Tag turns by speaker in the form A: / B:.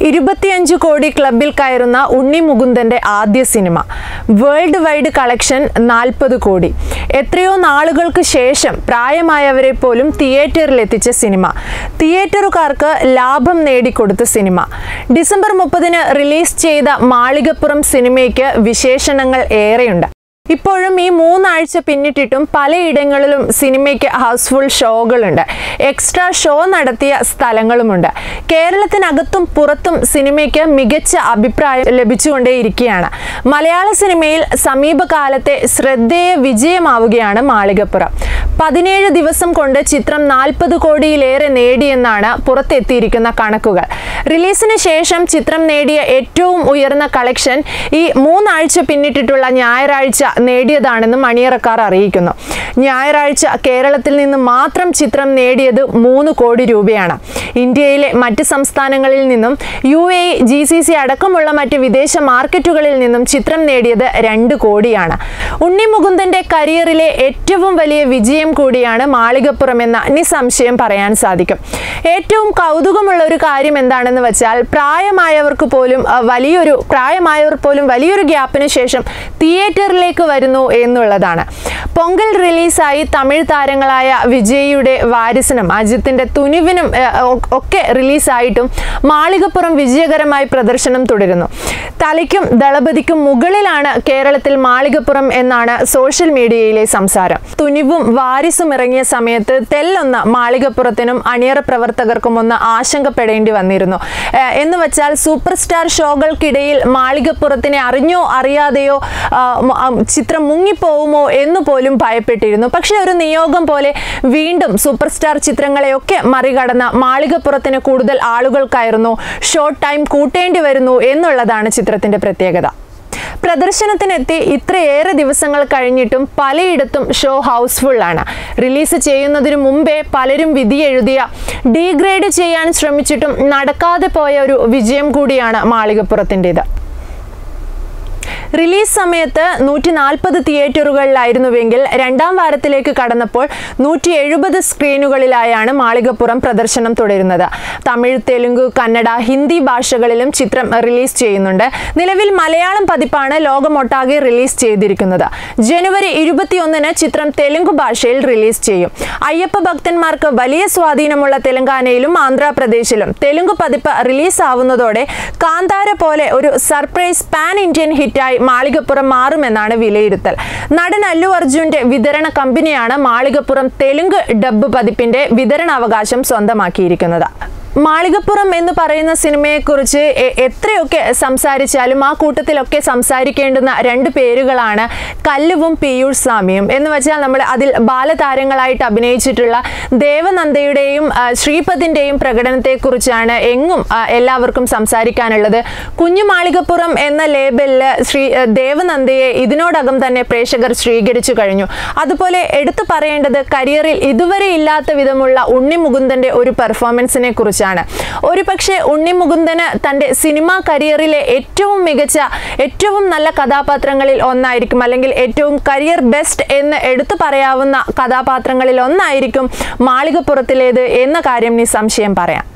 A: ഇരുപത്തിയഞ്ച് കോടി ക്ലബിൽ കയറുന്ന ഉണ്ണി മുകുന്ദന്റെ ആദ്യ സിനിമ വേൾഡ് വൈഡ് കളക്ഷൻ നാൽപ്പത് കോടി എത്രയോ നാളുകൾക്ക് ശേഷം പ്രായമായവരെ പോലും തിയേറ്ററിൽ എത്തിച്ച സിനിമ തിയേറ്ററുകാർക്ക് ലാഭം നേടിക്കൊടുത്ത സിനിമ ഡിസംബർ മുപ്പതിന് റിലീസ് ചെയ്ത മാളികപ്പുറം സിനിമയ്ക്ക് വിശേഷണങ്ങൾ ഏറെയുണ്ട് ഇപ്പോഴും ഈ മൂന്നാഴ്ച പിന്നിട്ടിട്ടും പലയിടങ്ങളിലും സിനിമയ്ക്ക് ഹൗസ്ഫുൾ ഷോകളുണ്ട് എക്സ്ട്രാ ഷോ നടത്തിയ സ്ഥലങ്ങളുമുണ്ട് കേരളത്തിനകത്തും പുറത്തും സിനിമയ്ക്ക് മികച്ച അഭിപ്രായം ലഭിച്ചുകൊണ്ടേയിരിക്കുകയാണ് മലയാള സിനിമയിൽ സമീപകാലത്തെ ശ്രദ്ധേയ വിജയമാവുകയാണ് മാളികപ്പുറം പതിനേഴ് ദിവസം കൊണ്ട് ചിത്രം നാൽപ്പത് കോടിയിലേറെ നേടിയെന്നാണ് പുറത്തെത്തിയിരിക്കുന്ന കണക്കുകൾ റിലീസിന് ശേഷം ചിത്രം നേടിയ ഏറ്റവും ഉയർന്ന കളക്ഷൻ ഈ മൂന്നാഴ്ച പിന്നിട്ടിട്ടുള്ള ഞായറാഴ്ച നേടിയതാണെന്നും അണിയറക്കാർ അറിയിക്കുന്നു ഞായറാഴ്ച കേരളത്തിൽ നിന്ന് മാത്രം ചിത്രം നേടിയത് മൂന്ന് കോടി രൂപയാണ് ഇന്ത്യയിലെ മറ്റ് സംസ്ഥാനങ്ങളിൽ നിന്നും U A G C C അടക്കമുള്ള മറ്റ് വിദേശ മാർക്കറ്റുകളിൽ നിന്നും ചിത്രം നേടിയത് രണ്ട് കോടിയാണ് ഉണ്ണി മുകുന്ദന്റെ കരിയറിലെ ഏറ്റവും വലിയ വിജയം കൂടിയാണ് മാളികപ്പുറം എന്ന നിസ്സംശയം പറയാൻ സാധിക്കും ഏറ്റവും കൗതുകമുള്ള ഒരു കാര്യം എന്താണെന്ന് വെച്ചാൽ പ്രായമായവർക്ക് പോലും അഹ്, വലിയൊരു പ്രായമായവർ പോലും വലിയൊരു ഗ്യാപ്പിന് ശേഷം തിയേറ്ററിലേക്ക് വരുന്നു എന്നുള്ളതാണ് പൊങ്കൽ റിലീസായി തമിഴ് താരങ്ങളായ വിജയിയുടെ വാരിസിനും അജിത്തിന്റെ തുനിവിനും ഏഹ്, ഒ- ഒക്കെ റിലീസായിട്ടും മാളികപ്പുറം വിജയകരമായി പ്രദർശനം തുടരുന്നു തലയ്ക്കും ദളപതിക്കും മുകളിലാണ് കേരളത്തിൽ മാളികപ്പുറം എന്നാണ് സോഷ്യൽ മീഡിയയിലെ സംസാരം തുനിവും വാരിസും ഇറങ്ങിയ സമയത്ത് തെല്ലൊന്ന് മാളികപ്പുറത്തിനും അണിയറ പ്രവർത്തകർക്കും ഒന്ന് ആശങ്കപ്പെടേണ്ടി വന്നിരുന്നു ഏഹ്, എന്ന് വെച്ചാൽ സൂപ്പർ സ്റ്റാർ ഷോകൾക്കിടയിൽ മാളികപ്പുറത്തിനെ അറിഞ്ഞോ അറിയാതെയോ ആ, മ- ആ, ചിത്രം മുങ്ങിപ്പോവുമോ എന്ന് പോലും ഭയപ്പെട്ടിരുന്നു പക്ഷെ ഒരു നിയോഗം പോലെ വീണ്ടും സൂപ്പർ സ്റ്റാർ ചിത്രങ്ങളെയൊക്കെ മറികടന്ന മാളികപ്പുറത്തിന് കൂടുതൽ ആളുകൾ കയറുന്നു ഷോർട്ട് ടൈം കൂട്ടേണ്ടി വരുന്നു എന്നുള്ളതാണ് ചിത്രത്തിന്റെ പ്രത്യേകത പ്രദർശനത്തിനെത്തി ഇത്രയേറെ ദിവസങ്ങൾ കഴിഞ്ഞിട്ടും പലയിടത്തും ഷോ ഹൗസ്ഫുൾ ആണ് റിലീസ് ചെയ്യുന്നതിന് മുമ്പേ പലരും വിധി എഴുതിയ ഡീഗ്രേഡ് ചെയ്യാൻ ശ്രമിച്ചിട്ടും നടക്കാതെ പോയ ഒരു വിജയം കൂടിയാണ് മാളികപ്പുറത്തിൻ്റെത് റിലീസ് സമയത്ത് നൂറ്റി നാൽപ്പത് തിയേറ്ററുകളിലായിരുന്നുവെങ്കിൽ രണ്ടാം വാരത്തിലേക്ക് കടന്നപ്പോൾ നൂറ്റി എഴുപത് സ്ക്രീനുകളിലായാണ് മാളികപ്പുറം പ്രദർശനം തുടരുന്നത് തമിഴ് തെലുങ്ക് കന്നഡ ഹിന്ദി ഭാഷകളിലും ചിത്രം റിലീസ് ചെയ്യുന്നുണ്ട് നിലവിൽ മലയാളം പതിപ്പാണ് ലോകമൊട്ടാകെ റിലീസ് ചെയ്തിരിക്കുന്നത് ജനുവരി ഇരുപത്തിയൊന്നിന് ചിത്രം തെലുങ്ക് ഭാഷയിൽ റിലീസ് ചെയ്യും അയ്യപ്പ ഭക്തന്മാർക്ക് വലിയ സ്വാധീനമുള്ള തെലങ്കാനയിലും ആന്ധ്രാപ്രദേശിലും തെലുങ്ക് പതിപ്പ് റിലീസ് ആവുന്നതോടെ കാന്താര പോലെ ഒരു സർപ്രൈസ് പാൻ ഇന്ത്യൻ ഹിറ്റായി മാളികപ്പുറം മാറുമെന്നാണ് വിലയിരുത്തൽ നടൻ അല്ലു അർജുന്റെ വിതരണ കമ്പനിയാണ് മാളികപ്പുറം തെലുങ്ക് ഡബ്ബ് പതിപ്പിന്റെ വിതരണാവകാശം സ്വന്തമാക്കിയിരിക്കുന്നത് മാളികപ്പുറം എന്ന് പറയുന്ന സിനിമയെക്കുറിച്ച് എ- എത്രയൊക്കെ സംസാരിച്ചാലും ആ കൂട്ടത്തിലൊക്കെ സംസാരിക്കേണ്ടുന്ന രണ്ട് പേരുകളാണ് കല്ലുവും പീയൂഷ് സ്വാമിയും എന്ന് വെച്ചാൽ നമ്മൾ അതിൽ ബാലതാരങ്ങളായിട്ട് അഭിനയിച്ചിട്ടുള്ള ദേവനന്ദയുടെയും ആ, ശ്രീപതിൻ്റെയും പ്രകടനത്തെക്കുറിച്ചാണ് എങ്ങും ആ, എല്ലാവർക്കും സംസാരിക്കാനുള്ളത് കുഞ്ഞു മാളികപ്പുറം എന്ന ലേബലിൽ ശ്രീ ആ, ദേവനന്ദയെ ഇതിനോടകം തന്നെ പ്രേക്ഷകർ സ്വീകരിച്ചു കഴിഞ്ഞു അതുപോലെ എടുത്തു പറയേണ്ടത് കരിയറിൽ ഇതുവരെ ഇല്ലാത്ത വിധമുള്ള ഉണ്ണി മുകുന്ദന്റെ ഒരു പെർഫോമൻസിനെ കുറിച്ചാണ് ഒരു പക്ഷേ ഉണ്ണി മുകുന്ദന് തൻ്റെ സിനിമാ കരിയറിലെ ഏറ്റവും മികച്ച ഏറ്റവും നല്ല കഥാപാത്രങ്ങളിൽ ഒന്നായിരിക്കും അല്ലെങ്കിൽ ഏറ്റവും കരിയർ ബെസ്റ്റ് എന്ന് എടുത്തു പറയാവുന്ന കഥാപാത്രങ്ങളിൽ ഒന്നായിരിക്കും മാളികപ്പുറത്തിലേത് എന്ന കാര്യം നിസ്സംശയം പറയാം